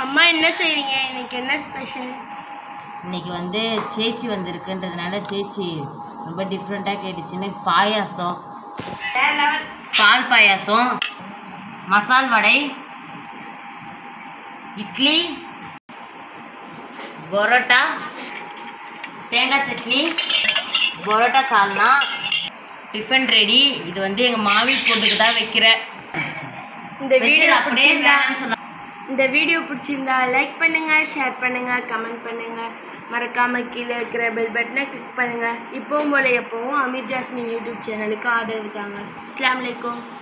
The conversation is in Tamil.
அம்மா என்ன செய்றீங்க இன்னைக்கு என்ன ஸ்பெஷல் இன்னைக்கு வந்து சேச்சி வந்திருக்குன்றதுனால சேச்சி ரொம்ப டிஃப்ரெண்ட்டாக கேட்டுச்சுன்னு பாயாசம் பால் பாயாசம் மசால் வடை இட்லி பரோட்டா தேங்காய் சட்னி பரோட்டா சால்னா டிஃபன் ரெடி இது வந்து எங்கள் மாவி பொண்ணுக்கு தான் வைக்கிறேன் இந்த வீடியோ வச்சது அப்படியே பிடிச்சிருந்தா வேணாம்னு சொன்னா இந்த வீடியோ பிடிச்சிருந்தா லைக் பண்ணுங்க ஷேர் பண்ணுங்க கமெண்ட் பண்ணுங்க மறக்காம கீழே இருக்கிற பெல் பட்டனை கிளிக் பண்ணுங்க இப்போவும் போல எப்பவும் அமீர் ஜாஸ்மின் யூடியூப் சேனலுக்கு ஆதரவு தாங்க அஸ்ஸலாமு அலைக்கும்